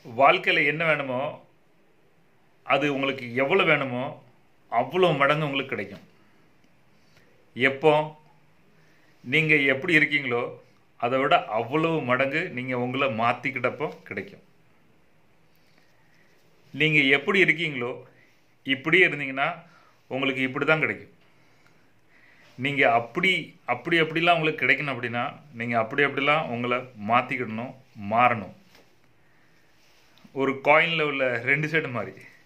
வாழ்க்கையில் என்ன வேணுமோ அது உங்களுக்கு எவ்வளோ வேணுமோ அவ்வளோ மடங்கு உங்களுக்கு கிடைக்கும் எப்போ நீங்கள் எப்படி இருக்கீங்களோ அதை விட அவ்வளவு மடங்கு நீங்கள் உங்களை மாற்றிக்கிட்டப்போ கிடைக்கும் நீங்கள் எப்படி இருக்கீங்களோ இப்படியே இருந்தீங்கன்னா உங்களுக்கு இப்படி தான் கிடைக்கும் நீங்கள் அப்படி அப்படி அப்படிலாம் உங்களுக்கு கிடைக்கணும் அப்படின்னா நீங்கள் அப்படி அப்படிலாம் உங்களை மாற்றிக்கிடணும் மாறணும் ஒரு காயினில் உள்ள ரெண்டு சைடு மாதிரி